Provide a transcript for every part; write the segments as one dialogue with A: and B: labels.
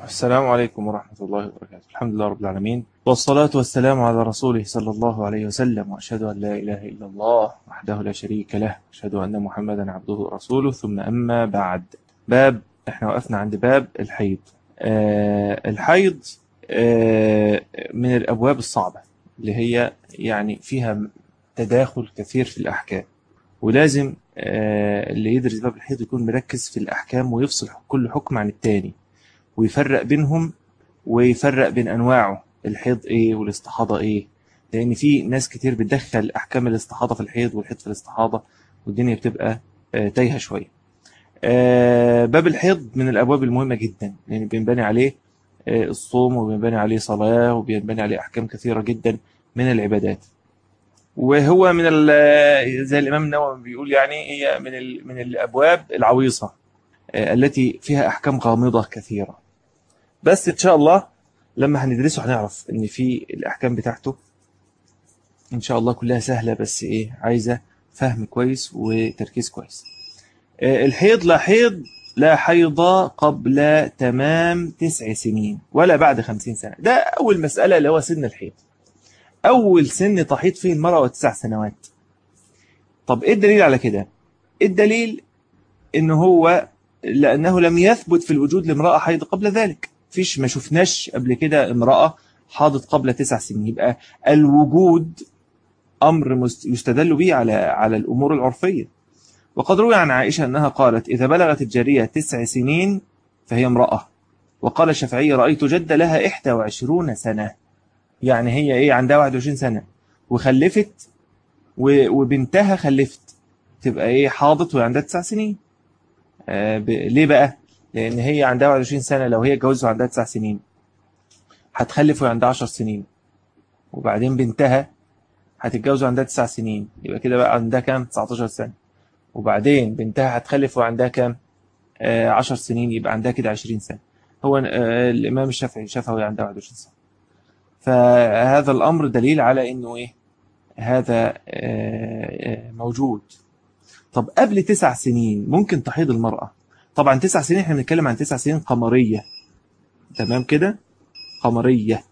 A: السلام عليكم ورحمة الله وبركاته الحمد لله رب العالمين والصلاة والسلام على رسوله صلى الله عليه وسلم وأشهد أن لا إله إلا الله وحده لا شريك له أشهد أن محمدا عبده ورسوله ثم أما بعد باب احنا وقفنا عند باب الحيض آه الحيض آه من الأبواب الصعبة اللي هي يعني فيها تداخل كثير في الأحكام ولازم آه اللي يدرس باب الحيض يكون مركز في الأحكام ويفصل كل حكم عن التاني ويفرق بينهم ويفرق بين أنواعه الحيض إيه والاستحاضة إيه لأن في ناس كتير بتدخل أحكام الاستحاضة في الحيض والحيض في الاستحاضة والدنيا بتبقى آه تايهة شوية آه باب الحيض من الأبواب المهمة جدا لأن بينبني عليه آه الصوم وبينبني عليه صلاة وبينبني عليه أحكام كثيرة جدا من العبادات وهو من زي الإمام النووي بيقول يعني هي من من الأبواب العويصة التي فيها أحكام غامضة كثيرة بس إن شاء الله لما هندرسه هنعرف إن في الأحكام بتاعته إن شاء الله كلها سهلة بس إيه عايزة فهم كويس وتركيز كويس الحيض لا حيض لا حيض قبل تمام تسع سنين ولا بعد خمسين سنة ده أول مسألة اللي هو سن الحيض أول سن تحيض فيه المرأة وتسع سنوات طب إيه الدليل على كده الدليل إن هو لأنه لم يثبت في الوجود لامرأة حيض قبل ذلك فيش ما شفناش قبل كده امرأة حاضت قبل تسع سنين يبقى الوجود أمر يستدل به على على الأمور العرفية وقد روي عن عائشة أنها قالت إذا بلغت الجارية تسع سنين فهي امرأة وقال الشافعي رأيت جد لها 21 سنة يعني هي إيه عندها 21 سنة وخلفت وبنتها خلفت تبقى إيه حاضت وهي عندها تسع سنين آه ب... ليه بقى لان هي عندها 21 سنة لو هي اتجوزت وعندها 9 سنين هتخلف وهي عندها 10 سنين وبعدين بنتها هتتجوز وعندها 9 سنين يبقى كده بقى عندها كام 19 سنة وبعدين بنتها هتخلف وعندها كام آه 10 سنين يبقى عندها كده 20 سنة هو آه الامام الشافعي شافها وهي عندها 21 سنة فهذا الامر دليل على انه ايه هذا موجود طب قبل تسع سنين ممكن تحيض المرأة طبعا تسع سنين احنا بنتكلم عن تسع سنين قمرية تمام كده قمرية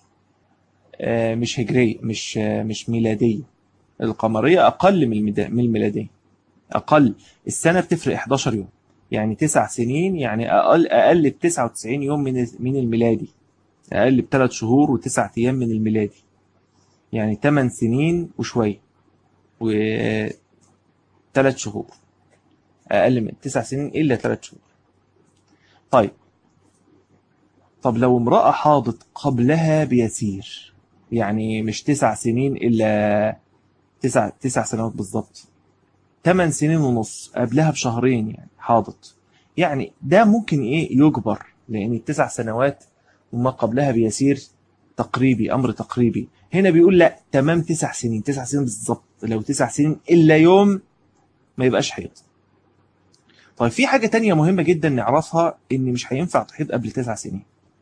A: آه مش هجرية مش آه مش ميلادية القمرية أقل من من الميلادية أقل السنة بتفرق 11 يوم يعني تسع سنين يعني أقل أقل ب 99 يوم من من الميلادي أقل بثلاث شهور وتسع أيام من الميلادي يعني 8 سنين وشوية و ثلاث شهور أقل من تسع سنين إلا ثلاث شهور طيب طب لو امرأة حاضت قبلها بيسير يعني مش تسع سنين إلا تسع, تسع سنوات بالضبط ثمان سنين ونص قبلها بشهرين يعني حاضت يعني ده ممكن إيه يجبر لأن التسع سنوات وما قبلها بيسير تقريبي أمر تقريبي هنا بيقول لا تمام تسع سنين تسع سنين بالضبط لو تسع سنين إلا يوم ما يبقاش حيض طيب في حاجة تانية مهمة جدا نعرفها ان مش هينفع تحيض قبل تسع سنين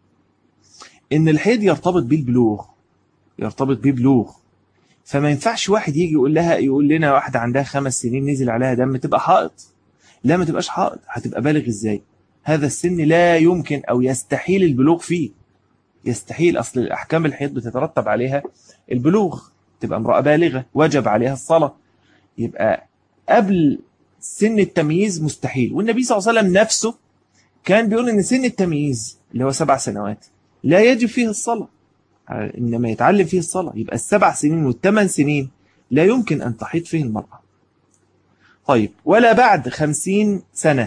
A: ان الحيض يرتبط بالبلوغ يرتبط ببلوغ فما ينفعش واحد يجي يقول لها يقول لنا واحدة عندها خمس سنين نزل عليها دم تبقى حائط لا ما تبقاش حائط هتبقى بالغ ازاي هذا السن لا يمكن او يستحيل البلوغ فيه يستحيل اصل الاحكام الحيض بتترتب عليها البلوغ تبقى امرأة بالغة وجب عليها الصلاة يبقى قبل سن التمييز مستحيل والنبي صلى الله عليه وسلم نفسه كان بيقول ان سن التمييز اللي هو سبع سنوات لا يجب فيه الصلاة انما يتعلم فيه الصلاة يبقى السبع سنين والثمان سنين لا يمكن ان تحيط فيه المرأة طيب ولا بعد خمسين سنة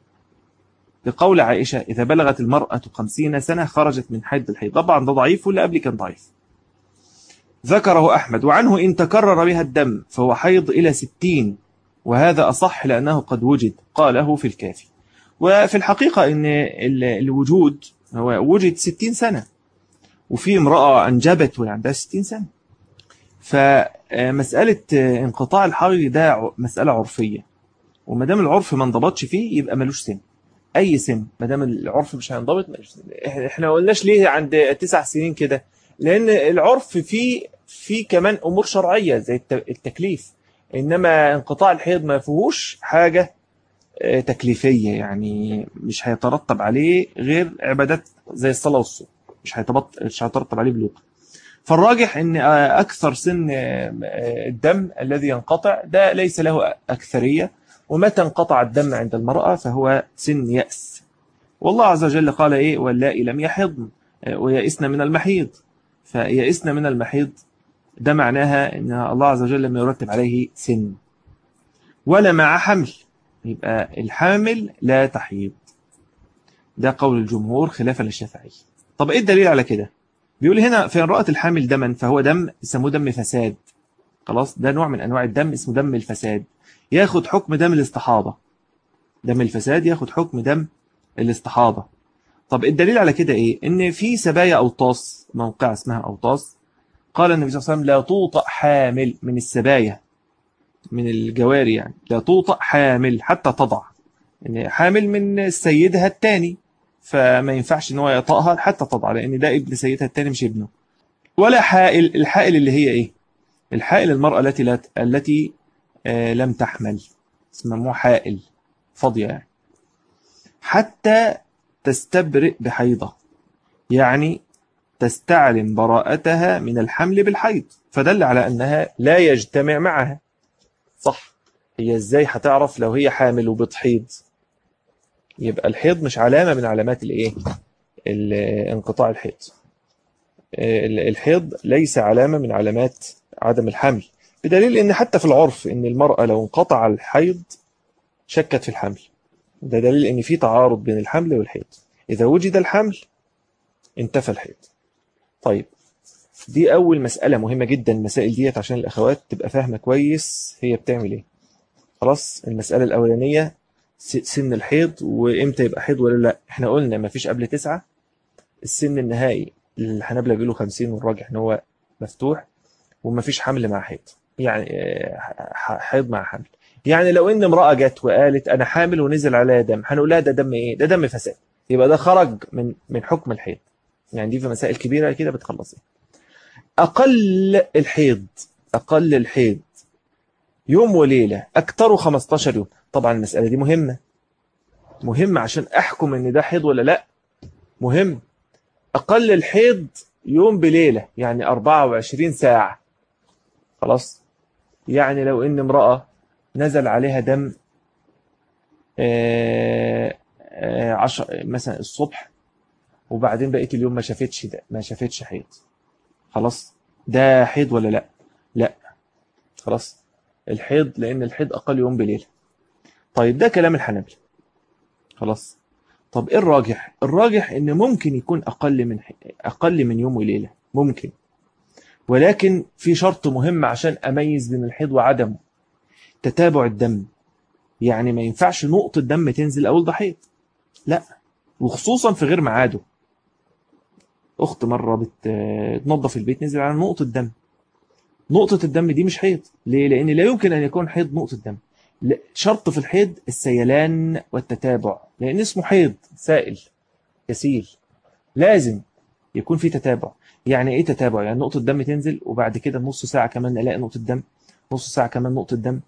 A: لقول عائشة إذا بلغت المرأة خمسين سنة خرجت من حيض الحيض طبعا ده ضعيف واللي قبل كان ضعيف ذكره أحمد وعنه إن تكرر بها الدم فهو حيض إلى ستين وهذا أصح لأنه قد وجد قاله في الكافي وفي الحقيقة أن الوجود هو وجد ستين سنة وفي امرأة أنجبت وهي عندها ستين سنة فمسألة انقطاع الحيض ده مسألة عرفية وما دام العرف ما انضبطش فيه يبقى ملوش سن أي سن ما دام العرف مش هينضبط ملوش سن احنا ما قلناش ليه عند تسع سنين كده لأن العرف فيه في كمان أمور شرعية زي التكليف إنما انقطاع الحيض ما فيهوش حاجة تكليفية يعني مش هيترتب عليه غير عبادات زي الصلاة والصوم مش مش هيترتب عليه بلوغ فالراجح ان اكثر سن الدم الذي ينقطع ده ليس له اكثرية ومتى انقطع الدم عند المرأة فهو سن يأس والله عز وجل قال ايه واللائي لم يحضن ويئسن من المحيض فيئسن من المحيض ده معناها ان الله عز وجل لم يرتب عليه سن ولا مع حمل يبقى الحامل لا تحيض ده قول الجمهور خلافا للشافعي طب ايه الدليل على كده بيقول هنا في رأت الحامل دما فهو دم يسموه دم فساد خلاص ده نوع من انواع الدم اسمه دم الفساد ياخد حكم دم الاستحاضة دم الفساد ياخد حكم دم الاستحاضة طب الدليل على كده ايه ان في سبايا اوطاس موقع اسمها اوطاس قال النبي صلى الله عليه وسلم لا توطأ حامل من السبايا من الجواري يعني لا توطأ حامل حتى تضع يعني حامل من سيدها الثاني فما ينفعش ان هو يطأها حتى تضع لان ده ابن سيدها الثاني مش ابنه ولا حائل الحائل اللي هي ايه الحائل المرأة التي لا التي آه لم تحمل اسمها حائل فاضية يعني حتى تستبرئ بحيضة يعني تستعلم براءتها من الحمل بالحيض فدل على أنها لا يجتمع معها صح هي ازاي هتعرف لو هي حامل وبتحيض يبقى الحيض مش علامة من علامات الايه انقطاع الحيض الحيض ليس علامة من علامات عدم الحمل بدليل ان حتى في العرف ان المرأة لو انقطع الحيض شكت في الحمل ده دليل ان في تعارض بين الحمل والحيض اذا وجد الحمل انتفى الحيض طيب دي أول مسألة مهمة جدا المسائل ديت عشان الأخوات تبقى فاهمة كويس هي بتعمل إيه خلاص المسألة الأولانية سن الحيض وإمتى يبقى حيض ولا لا إحنا قلنا ما فيش قبل تسعة السن النهائي الحنابلة بيقولوا 50 والراجح إن هو مفتوح وما فيش حمل مع حيض يعني حيض مع حمل يعني لو إن امرأة جت وقالت أنا حامل ونزل عليها دم هنقول لها ده دم إيه ده دم فساد يبقى ده خرج من من حكم الحيض يعني دي في مسائل كبيرة كده بتخلصي أقل الحيض أقل الحيض يوم وليلة أكتره 15 يوم طبعا المسألة دي مهمة مهمة عشان أحكم أن ده حيض ولا لا مهم أقل الحيض يوم بليلة يعني 24 ساعة خلاص يعني لو إن امرأة نزل عليها دم آه آه عشر مثلا الصبح وبعدين بقيت اليوم ما شافتش ده ما شافتش حيض خلاص ده حيض ولا لا لا خلاص الحيض لان الحيض اقل يوم بليله طيب ده كلام الحنابلة خلاص طب ايه الراجح الراجح ان ممكن يكون اقل من اقل من يوم وليله ممكن ولكن في شرط مهم عشان اميز بين الحيض وعدمه تتابع الدم يعني ما ينفعش نقطة دم تنزل أول ده حيض لا وخصوصا في غير ميعاده اخت مره بتنظف البيت نزل على نقطه دم نقطه الدم دي مش حيض ليه لان لا يمكن ان يكون حيض نقطه دم شرط في الحيض السيلان والتتابع لان اسمه حيض سائل يسيل لازم يكون في تتابع يعني ايه تتابع يعني نقطه دم تنزل وبعد كده نص ساعه كمان الاقي نقطه دم نص ساعه كمان نقطه دم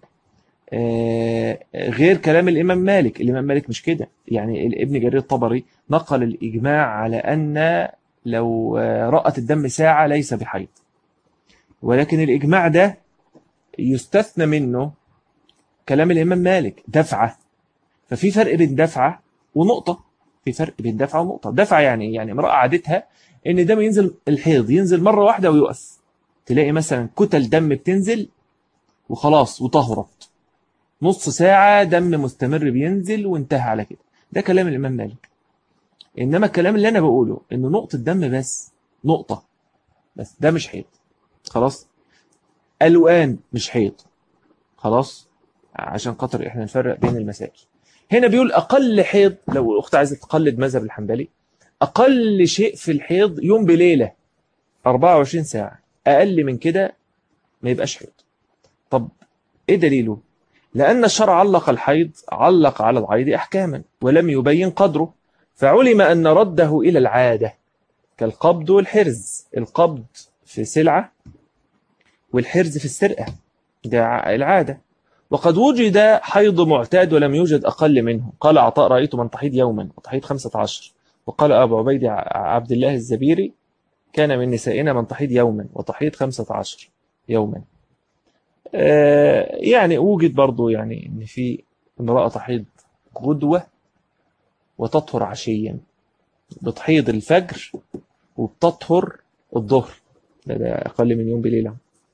A: آه غير كلام الإمام مالك الإمام مالك مش كده يعني الابن جرير الطبري نقل الإجماع على أن لو رأت الدم ساعة ليس بحيض ولكن الإجماع ده يستثنى منه كلام الإمام مالك دفعة ففي فرق بين دفعة ونقطة في فرق بين دفعة ونقطة دفعة يعني يعني امرأة عادتها ان الدم ينزل الحيض ينزل مرة واحدة ويقف تلاقي مثلا كتل دم بتنزل وخلاص وطهرت نص ساعة دم مستمر بينزل وانتهى على كده ده كلام الإمام مالك إنما الكلام اللي أنا بقوله إنه نقطة دم بس نقطة بس ده مش حيض خلاص ألوان مش حيض خلاص عشان خاطر إحنا نفرق بين المسائل هنا بيقول أقل حيض لو الأخت عايزة تقلد مذهب الحنبلي أقل شيء في الحيض يوم بليلة 24 ساعة أقل من كده ما يبقاش حيض طب إيه دليله لأن الشرع علق الحيض علق على العيد أحكاما ولم يبين قدره فعلم أن رده إلى العادة كالقبض والحرز القبض في سلعة والحرز في السرقة ده العادة وقد وجد حيض معتاد ولم يوجد أقل منه قال عطاء رأيت من تحيض يوما وتحيض خمسة عشر وقال أبو عبيد عبد الله الزبيري كان من نسائنا من تحيض يوما وتحيض خمسة عشر يوما آه، يعني وجد برضو يعني ان في امرأة تحيض غدوة وتطهر عشيا بتحيض الفجر وبتطهر الظهر ده, ده أقل من يوم بليلة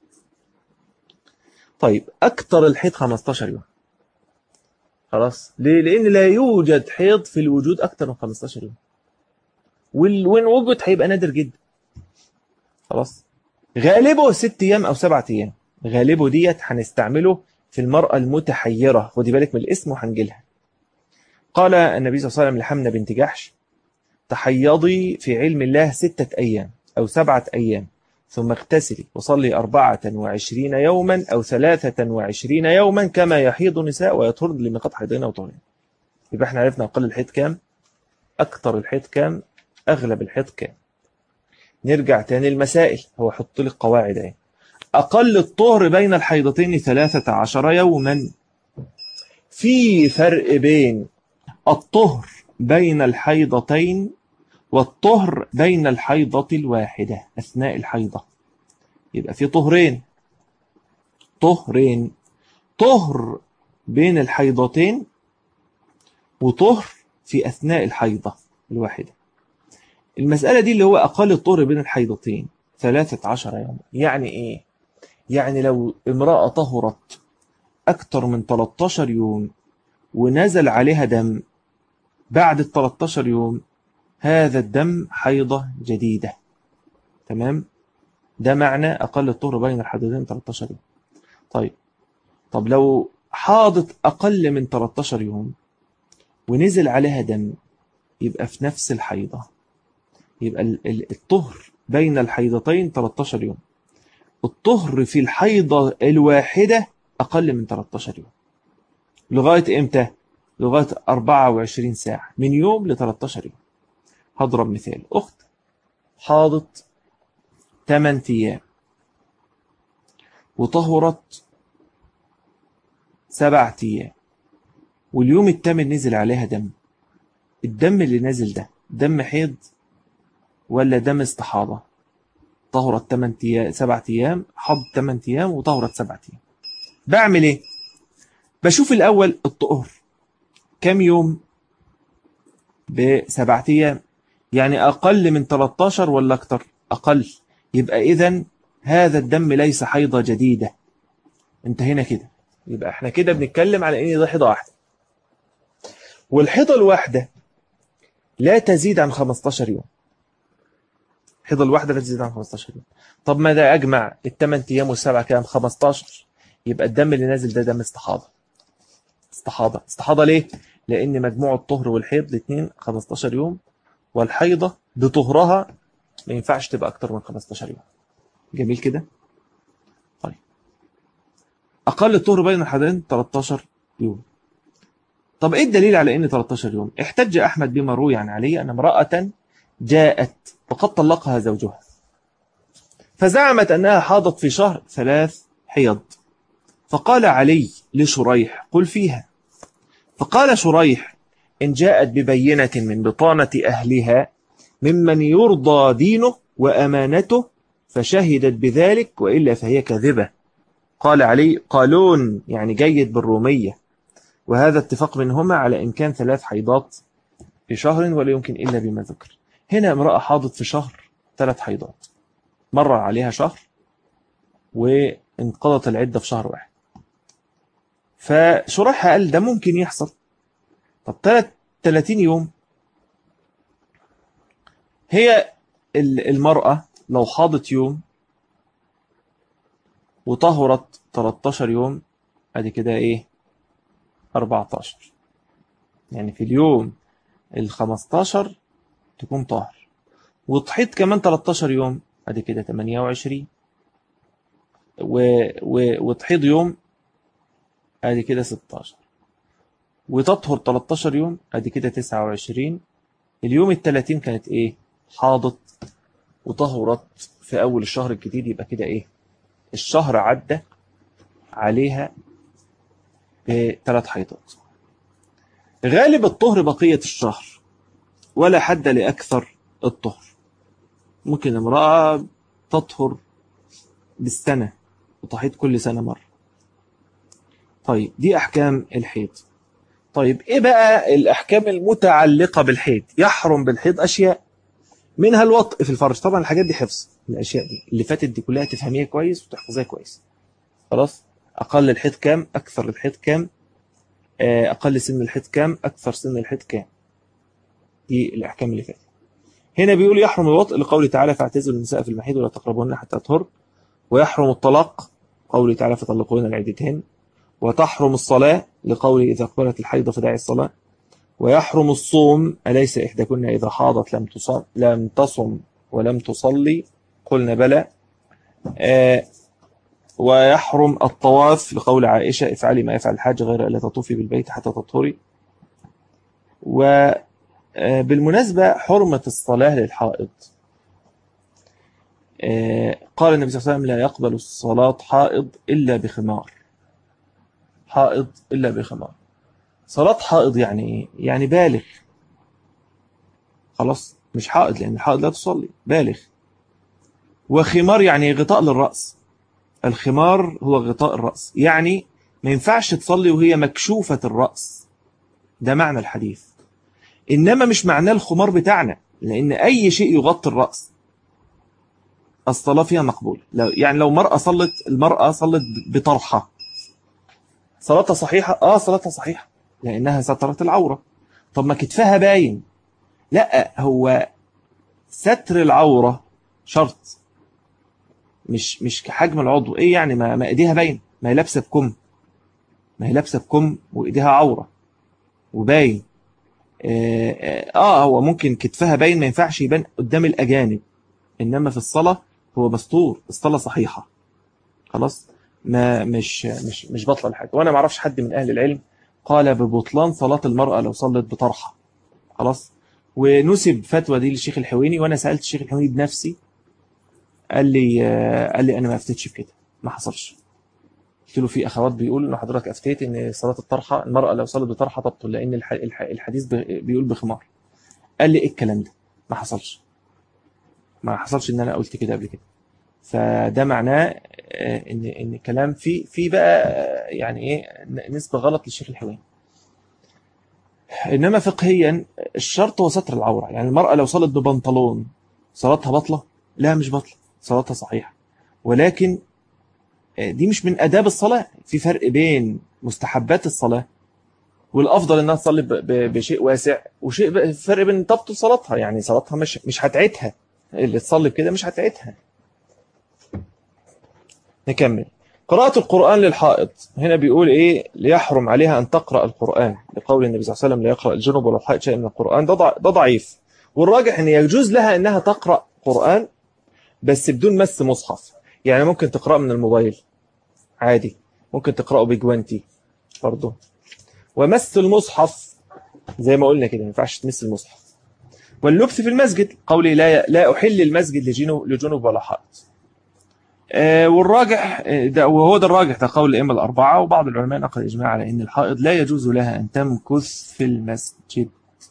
A: طيب أكثر الحيض 15 يوم خلاص ليه؟ لأن لا يوجد حيض في الوجود أكثر من 15 يوم وين وجد هيبقى نادر جدا خلاص غالبه ست أيام أو سبعة أيام غالبه ديت هنستعمله في المرأة المتحيرة خدي بالك من الاسم وهنجيلها قال النبي صلى الله عليه وسلم لحمنا بنت جحش تحيضي في علم الله ستة أيام أو سبعة أيام ثم اغتسلي وصلي أربعة وعشرين يوما أو ثلاثة وعشرين يوما كما يحيض النساء ويطهرن لمقط حيضين أو طهرين يبقى احنا عرفنا أقل الحيض كام أكثر الحيض كام أغلب الحيض كام نرجع تاني المسائل هو حط لي القواعد اهي أقل الطهر بين الحيضتين ثلاثة عشر يوما في فرق بين الطهر بين الحيضتين والطهر بين الحيضة الواحدة أثناء الحيضة يبقى في طهرين طهرين طهر بين الحيضتين وطهر في أثناء الحيضة الواحدة المسألة دي اللي هو أقل الطهر بين الحيضتين ثلاثة عشر يوم يعني إيه؟ يعني لو امرأة طهرت أكثر من 13 يوم ونزل عليها دم بعد ال 13 يوم هذا الدم حيضة جديدة تمام ده معنى أقل الطهر بين الحدودين 13 يوم طيب طب لو حاضت أقل من 13 يوم ونزل عليها دم يبقى في نفس الحيضة يبقى الطهر بين الحيضتين 13 يوم الطهر في الحيضة الواحدة أقل من 13 يوم لغاية إمتى؟ لغاية 24 ساعة من يوم ل 13 يوم هضرب مثال أخت حاضت 8 أيام وطهرت سبعة أيام واليوم الثامن نزل عليها دم الدم اللي نازل ده دم حيض ولا دم استحاضة طهرت 8 أيام 7 أيام حض 8 أيام وطهرت 7 أيام بعمل إيه؟ بشوف الأول الطهر كم يوم بسبعة أيام يعني أقل من 13 ولا أكتر أقل يبقى إذا هذا الدم ليس حيضة جديدة انتهينا كده يبقى احنا كده بنتكلم على ان ده حيضة واحدة والحيضة الواحدة لا تزيد عن 15 يوم حيضة الواحدة لا تزيد عن 15 يوم طب ماذا أجمع الثمان أيام والسبعة كام 15 يبقى الدم اللي نازل ده دم استحاضة استحاضة استحاضة ليه؟ لأن مجموع الطهر والحيض الاثنين 15 يوم والحيضة بطهرها ما ينفعش تبقى أكتر من 15 يوم جميل كده طيب أقل الطهر بين الحدين 13 يوم طب إيه الدليل على إن 13 يوم احتج أحمد بما روي عن علي أن امرأة جاءت وقد طلقها زوجها فزعمت أنها حاضت في شهر ثلاث حيض فقال علي لشريح قل فيها فقال شريح إن جاءت ببينة من بطانة أهلها ممن يرضى دينه وأمانته فشهدت بذلك وإلا فهي كذبة قال علي قالون يعني جيد بالرومية وهذا اتفاق منهما على إمكان ثلاث حيضات في شهر ولا يمكن إلا بما ذكر هنا امرأة حاضت في شهر ثلاث حيضات مر عليها شهر وانقضت العدة في شهر واحد فشرحها قال ده ممكن يحصل طب 30 يوم هي المرأة لو حاضت يوم وطهرت 13 يوم ادي كده ايه 14 يعني في اليوم ال 15 تكون طاهر وتحيط كمان 13 يوم ادي كده 28 و... و... وتحيض يوم ادي كده 16 وتطهر 13 يوم ادي كده 29 اليوم ال 30 كانت ايه حاضت وطهرت في اول الشهر الجديد يبقى كده ايه الشهر عدى عليها بثلاث حيضات غالب الطهر بقية الشهر ولا حد لأكثر الطهر ممكن امرأة تطهر بالسنة وتحيض كل سنة مرة طيب دي أحكام الحيض طيب إيه بقى الأحكام المتعلقة بالحيض يحرم بالحيض أشياء منها الوطء في الفرج طبعا الحاجات دي حفظ الأشياء دي اللي فاتت دي كلها تفهميها كويس وتحفظيها كويس خلاص أقل الحيض كام أكثر الحيض كام أقل سن الحيض كام أكثر سن الحيض كام دي الأحكام اللي فاتت هنا بيقول يحرم الوطء لقوله تعالى فاعتزلوا النساء في المحيض ولا تقربوهن حتى تطهر ويحرم الطلاق قوله تعالى فطلقوهن لعدتهن وتحرم الصلاة لقوله إذا أقبلت الحيض فداعي الصلاة ويحرم الصوم أليس إحداكن إذا حاضت لم تصم لم تصم ولم تصلي قلنا بلى آه ويحرم الطواف لقول عائشة افعلي ما يفعل الحاج غير ألا تطوفي بالبيت حتى تطهري وبالمناسبة حرمة الصلاة للحائض قال النبي صلى الله عليه وسلم لا يقبل الصلاة حائض إلا بخمار حائض إلا بخمار صلاة حائض يعني إيه؟ يعني بالغ خلاص مش حائض لأن الحائض لا تصلي بالغ وخمار يعني غطاء للرأس الخمار هو غطاء الرأس يعني ما ينفعش تصلي وهي مكشوفة الرأس ده معنى الحديث إنما مش معناه الخمار بتاعنا لأن أي شيء يغطي الرأس الصلاة فيها مقبول لو يعني لو مرأة صلت المرأة صلت بطرحة صلاتها صحيحة آه صلاتها صحيحة لأنها سترت العورة طب ما كتفها باين لا هو ستر العورة شرط مش مش كحجم العضو ايه يعني ما, ما ايديها باين ما هي لابسه بكم ما هي لابسه بكم وايديها عوره وباين آه, اه هو ممكن كتفها باين ما ينفعش يبان قدام الاجانب انما في الصلاه هو مستور الصلاه صحيحه خلاص ما مش مش مش بطل الحاجه وانا ما اعرفش حد من اهل العلم قال ببطلان صلاه المراه لو صلت بطرحه خلاص ونسب فتوى دي للشيخ الحويني وانا سالت الشيخ الحويني بنفسي قال لي قال لي انا ما افتيتش بكده ما حصلش قلت له في اخوات بيقولوا ان حضرتك افتيت ان صلاه الطرحه المراه لو صلت بطرحه تبطل لان الحديث بيقول بخمار قال لي ايه الكلام ده ما حصلش ما حصلش ان انا قلت كده قبل كده فده معناه ان ان كلام في في بقى يعني ايه نسبه غلط للشيخ الحويني انما فقهيا الشرط هو ستر العوره يعني المراه لو صلت ببنطلون صلاتها بطله لا مش بطله صلاتها صحيحه ولكن دي مش من اداب الصلاه في فرق بين مستحبات الصلاه والافضل انها تصلي بشيء واسع وشيء فرق بين تبطل صلاتها يعني صلاتها مش مش هتعيدها اللي تصلي كده مش هتعيدها نكمل قراءة القرآن للحائض هنا بيقول إيه ليحرم عليها أن تقرأ القرآن لقول النبي صلى الله عليه وسلم لا يقرأ الجنوب ولا الحائض شيء من القرآن ده ضعيف والراجح أن يجوز لها أنها تقرأ قرآن بس بدون مس مصحف يعني ممكن تقرأ من الموبايل عادي ممكن تقرأه بجوانتي برضه ومس المصحف زي ما قلنا كده ما ينفعش تمس المصحف واللبس في المسجد قولي لا لا أحل المسجد لجنوب, لجنوب ولا حائط آه والراجح ده وهو ده الراجح ده قول الأئمة الأربعة وبعض العلماء نقل إجماع على أن الحائض لا يجوز لها أن تمكث في المسجد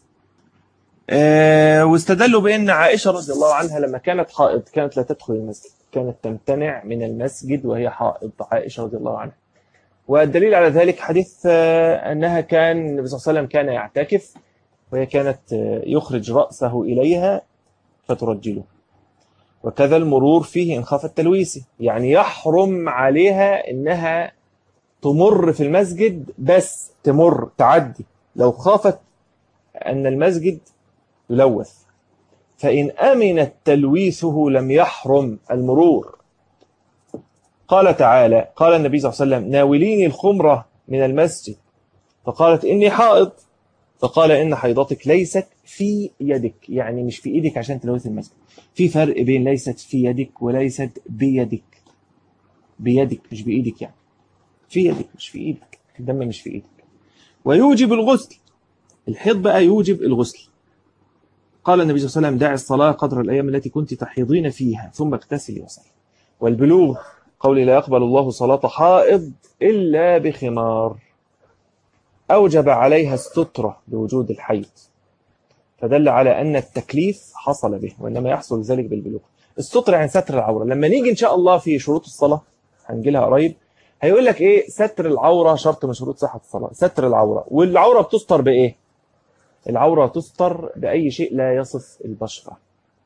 A: آه واستدلوا بأن عائشة رضي الله عنها لما كانت حائض كانت لا تدخل المسجد كانت تمتنع من المسجد وهي حائض عائشة رضي الله عنها والدليل على ذلك حديث آه أنها كان النبي صلى الله عليه وسلم كان يعتكف وهي كانت آه يخرج رأسه إليها فترجله وكذا المرور فيه إن خاف التلويسي يعني يحرم عليها إنها تمر في المسجد بس تمر تعدي لو خافت أن المسجد يلوث فإن أمنت تلويثه لم يحرم المرور قال تعالى قال النبي صلى الله عليه وسلم ناوليني الخمرة من المسجد فقالت إني حائض فقال إن حيضتك ليست في يدك يعني مش في إيدك عشان تلوث المسجد في فرق بين ليست في يدك وليست بيدك بيدك مش بإيدك يعني في يدك مش في إيدك الدم مش في إيدك ويوجب الغسل الحيض بقى يوجب الغسل قال النبي صلى الله عليه وسلم دع الصلاة قدر الأيام التي كنت تحيضين فيها ثم اغتسلي وصلي والبلوغ قولي لا يقبل الله صلاة حائض إلا بخمار أوجب عليها السترة لوجود الحيض فدل على أن التكليف حصل به وإنما يحصل ذلك بالبلوغ الستر يعني ستر العورة لما نيجي إن شاء الله في شروط الصلاة هنجي لها قريب هيقول لك إيه ستر العورة شرط من شروط صحة الصلاة ستر العورة والعورة بتستر بإيه العورة تستر بأي شيء لا يصف البشرة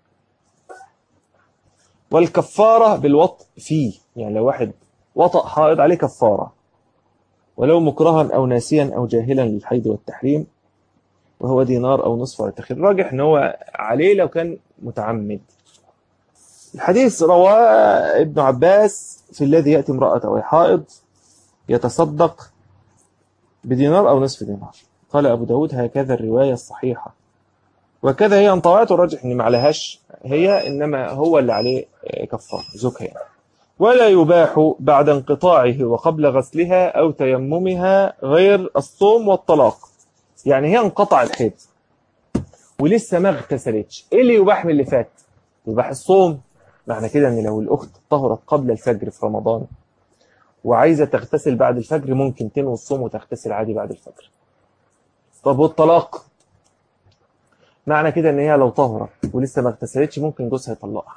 A: والكفارة بالوطء فيه يعني لو واحد وطأ حائض عليه كفارة ولو مكرها أو ناسيا أو جاهلا للحيض والتحريم وهو دينار أو نصف على التخير راجح أن هو عليه لو كان متعمد الحديث رواه ابن عباس في الذي يأتي امرأة أو حائض يتصدق بدينار أو نصف دينار قال أبو داود هكذا الرواية الصحيحة وكذا هي انطوعت الراجح ان ما عليهاش هي انما هو اللي عليه كفار زوجها يعني. ولا يباح بعد انقطاعه وقبل غسلها او تيممها غير الصوم والطلاق يعني هي انقطع الحيض ولسه ما اغتسلتش ايه اللي يباح من اللي فات يباح الصوم معنى كده ان لو الاخت طهرت قبل الفجر في رمضان وعايزه تغتسل بعد الفجر ممكن تنوي الصوم وتغتسل عادي بعد الفجر طب والطلاق معنى كده ان هي لو طهرت ولسه ما اغتسلتش ممكن جوزها يطلقها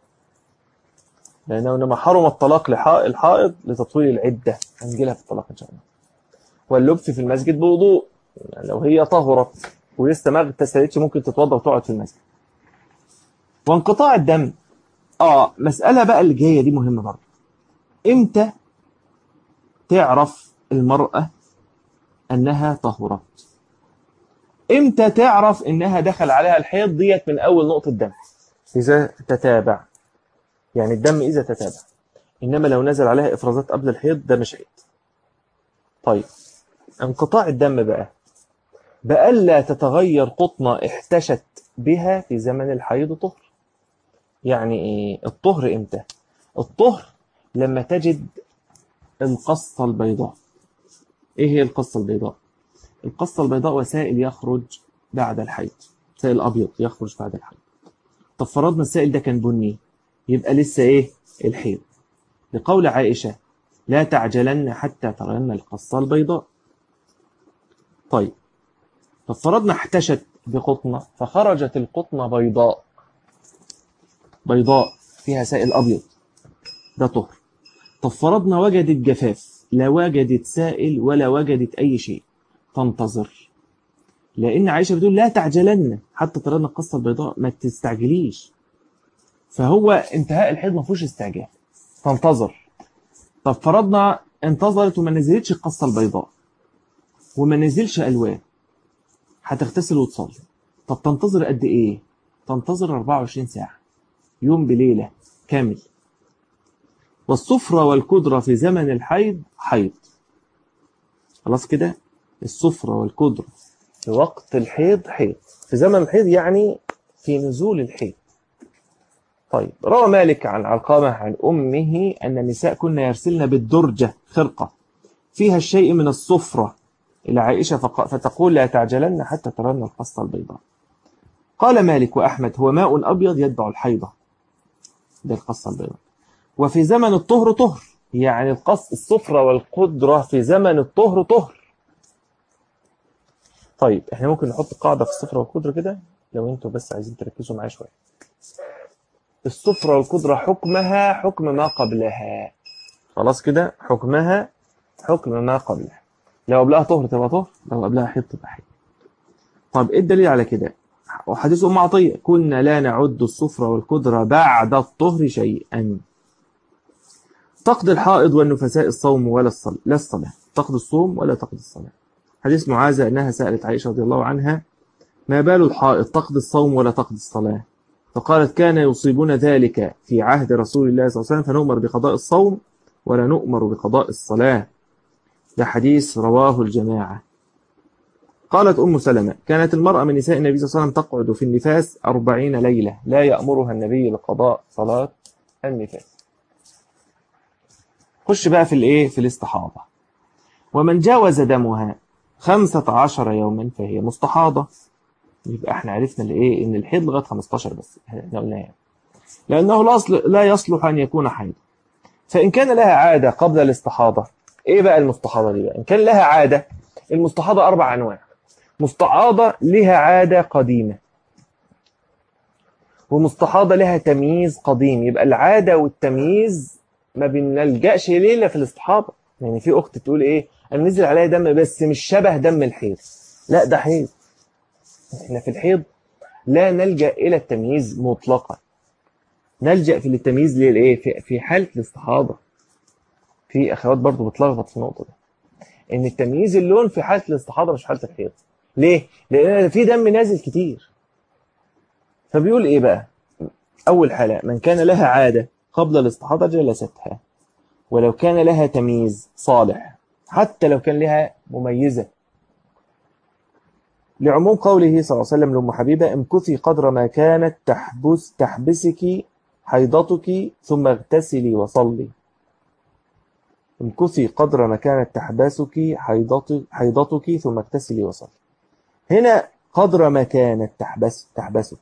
A: لانه انما حرم الطلاق للحائض لتطويل العده هنجي لها في الطلاق ان شاء الله واللبث في المسجد بوضوء يعني لو هي طهرت ولسه ما اغتسلتش ممكن تتوضا وتقعد في المسجد وانقطاع الدم اه مساله بقى اللي جايه دي مهمه برضه امتى تعرف المراه انها طهرت امتى تعرف انها دخل عليها الحيض ديت من اول نقطه دم اذا تتابع يعني الدم اذا تتابع انما لو نزل عليها افرازات قبل الحيض ده مش حيض طيب انقطاع الدم بقى بألا تتغير قطنة احتشت بها في زمن الحيض طهر يعني ايه الطهر امتى الطهر لما تجد القصة البيضاء ايه هي القصة البيضاء القصة البيضاء وسائل يخرج بعد الحيض سائل أبيض يخرج بعد الحيض طب فرضنا السائل ده كان بني يبقى لسه إيه الحيض لقول عائشة لا تعجلن حتى ترين القصة البيضاء طيب طب فرضنا احتشت بقطنة فخرجت القطنة بيضاء بيضاء فيها سائل أبيض ده طهر طب فرضنا وجدت جفاف لا وجدت سائل ولا وجدت أي شيء تنتظر لأن عائشة بتقول لا تعجلن حتى ترانا القصة البيضاء ما تستعجليش فهو انتهاء الحيض ما فيهوش استعجال تنتظر طب فرضنا انتظرت وما نزلتش القصة البيضاء وما نزلش ألوان هتغتسل وتصلي طب تنتظر قد إيه؟ تنتظر 24 ساعة يوم بليلة كامل والصفرة والكدرة في زمن الحيض حيض خلاص كده الصفرة والكدرة في وقت الحيض حيض في زمن الحيض يعني في نزول الحيض طيب روى مالك عن علقامة عن أمه أن النساء كنا يرسلن بالدرجة خرقة فيها الشيء من الصفرة إلى عائشة فتقول لا تعجلن حتى ترن القصة البيضاء قال مالك وأحمد هو ماء أبيض يتبع الحيضة ده القصة البيضاء وفي زمن الطهر طهر يعني القص الصفرة والقدرة في زمن الطهر طهر طيب احنا ممكن نحط قاعدة في الصفرة والقدرة كده لو انتوا بس عايزين تركزوا معايا شوية الصفرة والقدرة حكمها حكم ما قبلها خلاص كده حكمها حكم ما قبلها لو قبلها طهر تبقى طهر لو قبلها حيض تبقى حيض طب ايه الدليل على كده وحديث ام عطيه كنا لا نعد الصفرة والقدرة بعد الطهر شيئا تقضي الحائض والنفساء الصوم ولا الصلاة لا الصلاة تقضي الصوم ولا تقضي الصلاة حديث معاذة أنها سألت عائشة رضي الله عنها ما بال الحائض تقضي الصوم ولا تقضي الصلاة فقالت كان يصيبنا ذلك في عهد رسول الله صلى الله عليه وسلم فنؤمر بقضاء الصوم ولا نؤمر بقضاء الصلاة ده حديث رواه الجماعة قالت أم سلمة كانت المرأة من نساء النبي صلى الله عليه وسلم تقعد في النفاس أربعين ليلة لا يأمرها النبي بقضاء صلاة النفاس خش بقى في الايه في الاستحاضة ومن جاوز دمها خمسة عشر يوما فهي مستحاضة يبقى احنا عرفنا الايه ان الحيض لغايه 15 بس احنا قلنا يعني لانه الاصل لا يصلح ان يكون حيض فان كان لها عاده قبل الاستحاضه ايه بقى المستحاضه دي بقى ان كان لها عاده المستحاضة أربع أنواع مستحاضة لها عادة قديمة ومستحاضة لها تمييز قديم يبقى العادة والتمييز ما بنلجأش ليه إلا في الاستحاضة يعني في أخت تقول إيه أنا نزل عليا دم بس مش شبه دم الحيض لا ده حيض احنا في الحيض لا نلجأ إلى التمييز مطلقا نلجأ في التمييز للإيه في, في حالة الاستحاضة في أخوات برضو بتلخبط في النقطة دي إن التمييز اللون في حالة الاستحاضة مش في حالة الحيض ليه؟ لأن في دم نازل كتير فبيقول إيه بقى أول حالة من كان لها عادة قبل الاستحاضة جلستها ولو كان لها تمييز صالح حتى لو كان لها مميزة لعموم قوله صلى الله عليه وسلم لأم حبيبة امكثي قدر ما كانت تحبس تحبسك حيضتك ثم اغتسلي وصلي امكثي قدر ما كانت تحبسك حيضتك, حيضتك ثم اغتسلي وصلي هنا قدر ما كانت تحبس تحبسك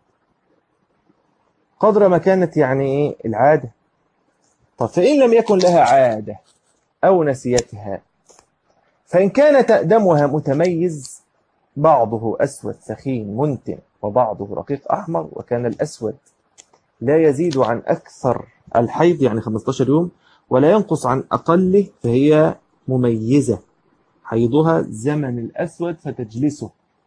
A: قدر ما كانت يعني ايه العادة طب فإن لم يكن لها عادة أو نسيتها فإن كان دمها متميز بعضه أسود ثخين منتن وبعضه رقيق أحمر وكان الأسود لا يزيد عن أكثر الحيض يعني 15 يوم ولا ينقص عن أقله فهي مميزة حيضها زمن الأسود فتجلسه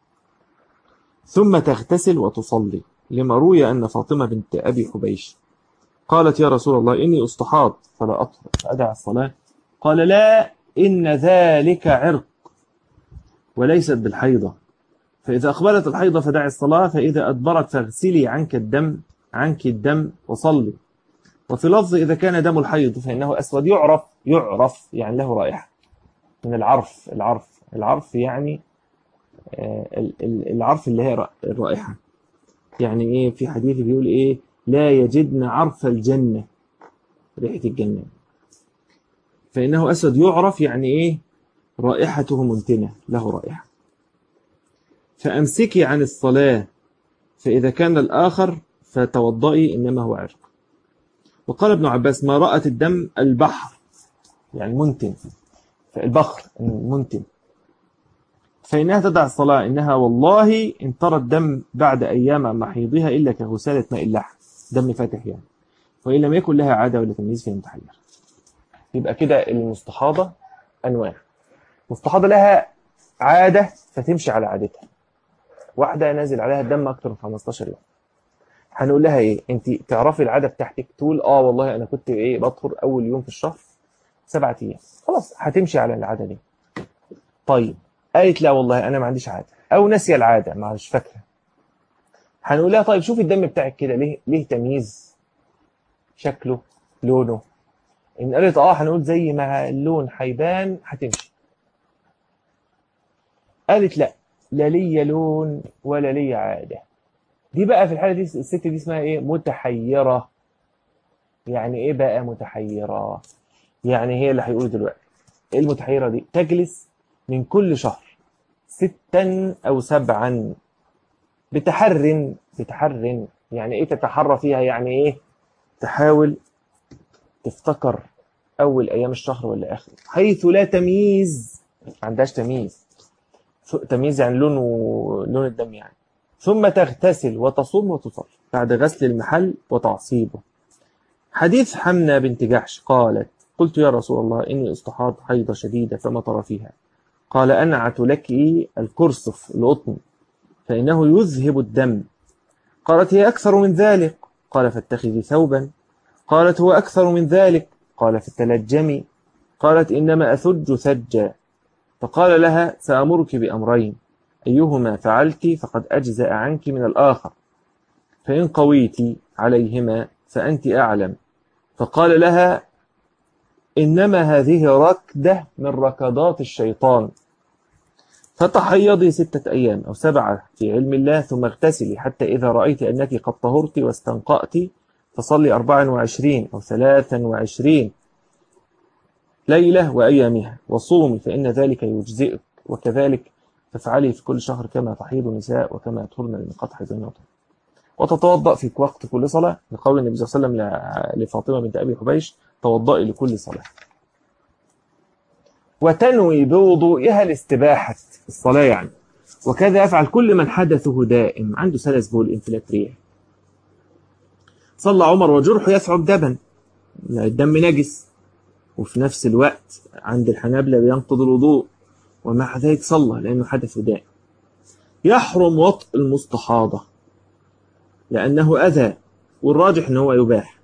A: ثم تغتسل وتصلي لما روي أن فاطمة بنت أبي حبيش قالت يا رسول الله إني أستحاض فلا أطهر فأدع الصلاة قال لا إن ذلك عرق وليست بالحيضة فإذا أقبلت الحيضة فدع الصلاة فإذا أدبرت فاغسلي عنك الدم عنك الدم وصلي وفي لفظ إذا كان دم الحيض فإنه أسود يعرف يعرف يعني له رائحة من العرف العرف العرف يعني العرف اللي هي الرائحة يعني إيه في حديث بيقول إيه لا يجدن عرف الجنة ريحة الجنة فإنه أسود يعرف يعني إيه رائحته منتنة له رائحة فأمسكي عن الصلاة فإذا كان الآخر فتوضئي إنما هو عرق وقال ابن عباس ما رأت الدم البحر يعني منتن البخر المنتن فإنها تدع الصلاة إنها والله إن ترى الدم بعد أيام عن محيضها إلا كغسالة ماء اللحم دم فاتح يعني وإن لم يكن لها عادة ولا تمييز في المتحير يبقى كده المستحاضة أنواع مستحاضة لها عادة فتمشي على عادتها واحدة نازل عليها الدم أكتر من 15 يوم هنقول لها إيه أنت تعرفي العادة بتاعتك تقول آه والله أنا كنت إيه بطهر أول يوم في الشهر سبعة أيام خلاص هتمشي على العادة دي طيب قالت لا والله أنا ما عنديش عادة أو ناسية العادة ما مش فاكرة هنقول لها طيب شوفي الدم بتاعك كده ليه ليه تمييز شكله لونه إن قالت آه هنقول زي ما اللون هيبان هتمشي قالت لا لا ليا لون ولا ليا عادة دي بقى في الحالة دي الست دي اسمها ايه متحيرة يعني ايه بقى متحيرة يعني هي اللي هيقول دلوقتي ايه المتحيرة دي تجلس من كل شهر ستا او سبعا بتحر بتحر يعني ايه تتحرى فيها يعني ايه تحاول تفتكر اول ايام الشهر ولا اخره حيث لا تمييز ما عندهاش تمييز تمييز يعني لون لون الدم يعني ثم تغتسل وتصوم وتصلي بعد غسل المحل وتعصيبه حديث حمنة بنت جحش قالت قلت يا رسول الله إني استحاض حيضة شديدة فما ترى فيها قال أنعت لك الكرسف القطن فإنه يذهب الدم قالت هي أكثر من ذلك قال فاتخذي ثوبا قالت هو أكثر من ذلك قال فتلجمي قالت إنما أثج ثجا فقال لها سأمرك بأمرين أيهما فعلت فقد أجزأ عنك من الآخر فإن قويت عليهما فأنت أعلم فقال لها إنما هذه ركدة من ركضات الشيطان فتحيضي ستة أيام أو سبعة في علم الله ثم اغتسلي حتى إذا رأيت أنك قد طهرت واستنقأت فصلي أربعا وعشرين أو ثلاثا وعشرين ليلة وأيامها وصومي فإن ذلك يجزئك وكذلك تفعلي في كل شهر كما تحيض النساء وكما يطهرن لنقاط حيضهن وتتوضأ في وقت كل صلاة لقول النبي صلى الله عليه وسلم لفاطمة بنت أبي حبيش توضئي لكل صلاة وتنوي بوضوئها لاستباحة الصلاة يعني وكذا يفعل كل من حدثه دائم عنده سلس بول انفلات ريح صلى عمر وجرحه يثعب دما الدم نجس وفي نفس الوقت عند الحنابلة بينقض الوضوء ومع ذلك صلى لأنه حدث دائم يحرم وطء المستحاضة لأنه أذى والراجح أنه يباح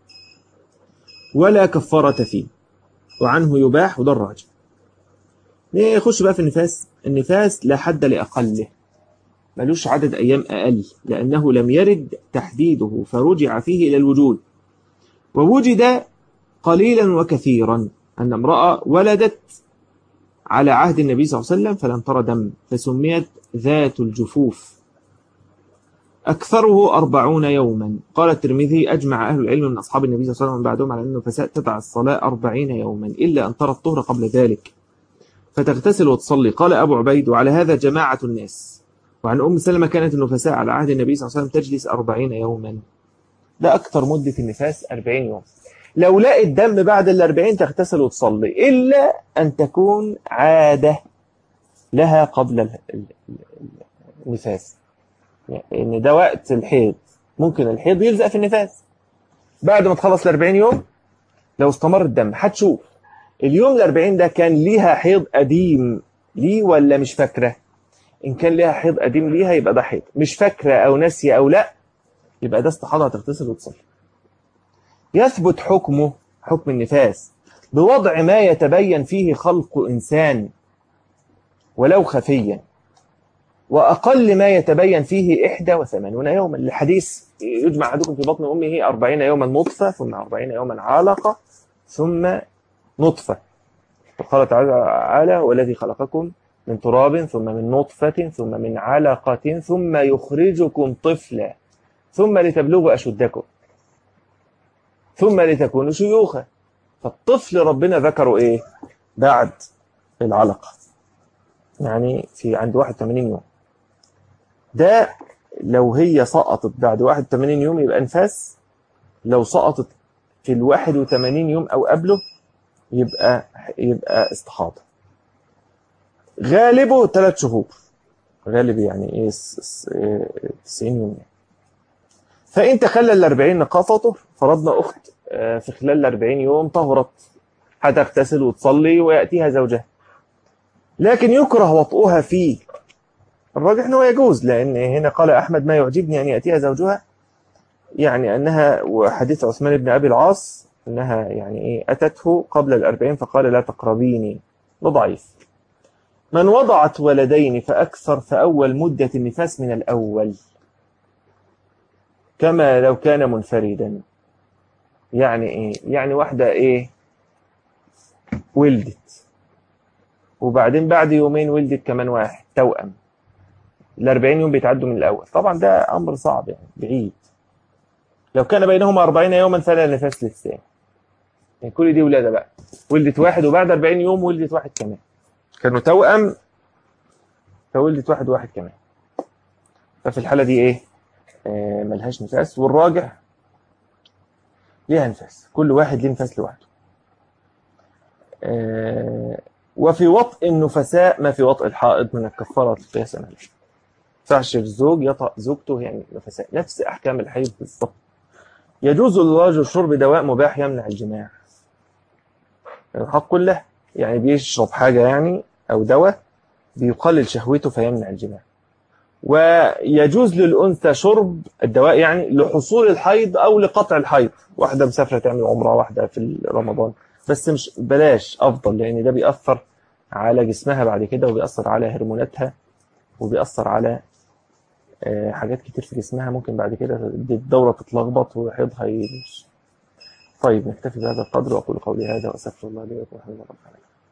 A: ولا كفارة فيه وعنه يباح وده الراجح يخش بقى في النفاس النفاس لا حد لأقله ملوش عدد أيام أقل لأنه لم يرد تحديده فرجع فيه إلى الوجود ووجد قليلا وكثيرا أن امرأة ولدت على عهد النبي صلى الله عليه وسلم فلم ترى دم فسميت ذات الجفوف أكثره أربعون يوما قال الترمذي أجمع أهل العلم من أصحاب النبي صلى الله عليه وسلم بعدهم على أنه فساء تدع الصلاة أربعين يوما إلا أن ترى الطهر قبل ذلك فتغتسل وتصلي قال أبو عبيد وعلى هذا جماعة الناس وعن أم سلمة كانت النفساء على عهد النبي صلى الله عليه وسلم تجلس أربعين يوما ده أكثر مدة النفاس أربعين يوم لو لقت دم بعد الأربعين تغتسل وتصلي إلا أن تكون عادة لها قبل النفاس يعني إن ده وقت الحيض ممكن الحيض يلزق في النفاس بعد ما تخلص الأربعين يوم لو استمر الدم هتشوف اليوم الأربعين ده كان ليها حيض قديم ليه ولا مش فاكرة إن كان ليها حيض قديم ليها يبقى ده حيض مش فاكرة أو ناسية أو لا يبقى ده استحاضة هتغتسل وتصلي يثبت حكمه حكم النفاس بوضع ما يتبين فيه خلق إنسان ولو خفيا وأقل ما يتبين فيه إحدى وثمانون يوما الحديث يجمع أحدكم في بطن أمه أربعين يوما نطفة ثم أربعين يوما علقة ثم نطفة فقال تعالى والذي خلقكم من تراب ثم من نطفة ثم من علقة ثم يخرجكم طفلا ثم لتبلغوا أشدكم ثم لتكونوا شيوخا فالطفل ربنا ذكره إيه بعد العلقة يعني في عند 81 يوم ده لو هي سقطت بعد 81 يوم يبقى انفاس لو سقطت في ال 81 يوم او قبله يبقى يبقى استحاضه غالبه ثلاث شهور غالب يعني ايه 90 يوم يعني. فان تخلى ال 40 نقاطته فرضنا اخت في خلال ال 40 يوم طهرت هتغتسل وتصلي وياتيها زوجها لكن يكره وطئها فيه الراجح انه يجوز لان هنا قال احمد ما يعجبني ان ياتيها زوجها يعني انها وحديث عثمان بن ابي العاص انها يعني ايه اتته قبل الأربعين فقال لا تقربيني ده ضعيف من وضعت ولدين فاكثر فاول مده النفاس من الاول كما لو كان منفردا يعني ايه يعني واحده ايه ولدت وبعدين بعد يومين ولدت كمان واحد توأم ال 40 يوم بيتعدوا من الاول طبعا ده امر صعب يعني بعيد لو كان بينهما 40 يوما فلا نفاس للثاني يعني كل دي ولاده بقى ولدت واحد وبعد 40 يوم ولدت واحد كمان كانوا توأم فولدت واحد واحد كمان ففي الحاله دي ايه آه ملهاش نفاس والراجح ليها نفاس كل واحد ليه نفاس لوحده آه وفي وطء النفساء ما في وطء الحائض من الكفارة قياسا عليه ينفعش الزوج يطأ زوجته يعني نفساء نفس أحكام الحيض بالضبط يجوز للرجل شرب دواء مباح يمنع الجماع الحق كله يعني بيشرب حاجة يعني أو دواء بيقلل شهوته فيمنع الجماع ويجوز للأنثى شرب الدواء يعني لحصول الحيض أو لقطع الحيض واحدة مسافرة تعمل عمرة واحدة في رمضان بس مش بلاش أفضل لأن ده بيأثر على جسمها بعد كده وبيأثر على هرموناتها وبيأثر على حاجات كتير في جسمها ممكن بعد كده الدورة تتلخبط وحيضها يمشي طيب نكتفي بهذا القدر وأقول قولي هذا وأستغفر الله لي ولكم ورحمة الله وبركاته